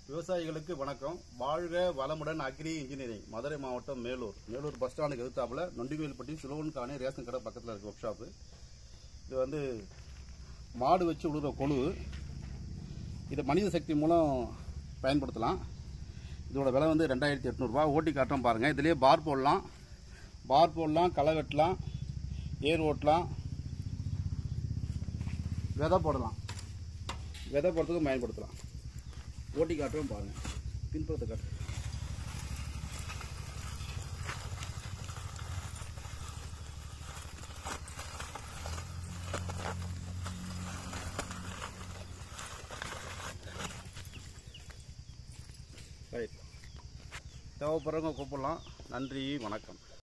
விவசாயிகளுக்கு வணக்கம் வாழ்க வளமுடன் அக்ரி இன்ஜினியரிங் மதுரை மாவட்டம் மேலூர் மேலூர் பஸ் ஸ்டாண்டுக்கு எதிர்த்தாப்புல நொண்டிகோயில்பட்டி சுலோன் காணி ரேஷன் கடை பக்கத்தில் இருக்க ஒர்க் ஷாப்பு இது வந்து மாடு வச்சு விடுற கொழு இதை மனித சக்தி மூலம் பயன்படுத்தலாம் இதோட விலை வந்து ரெண்டாயிரத்தி எட்நூறுபா ஓட்டி காட்டுறோம் பாருங்கள் இதுலேயே பார் போடலாம் பார் போடலாம் களை வெட்டலாம் ஏர் ஓட்டலாம் விதை போடலாம் விதை போடுறதுக்கும் பயன்படுத்தலாம் ஓட்டி காட்டுறோம் பாருங்கள் பின்புறத்தை காட்டு ரைட் தேவைப்படுறவங்க கூப்பிடலாம் நன்றி வணக்கம்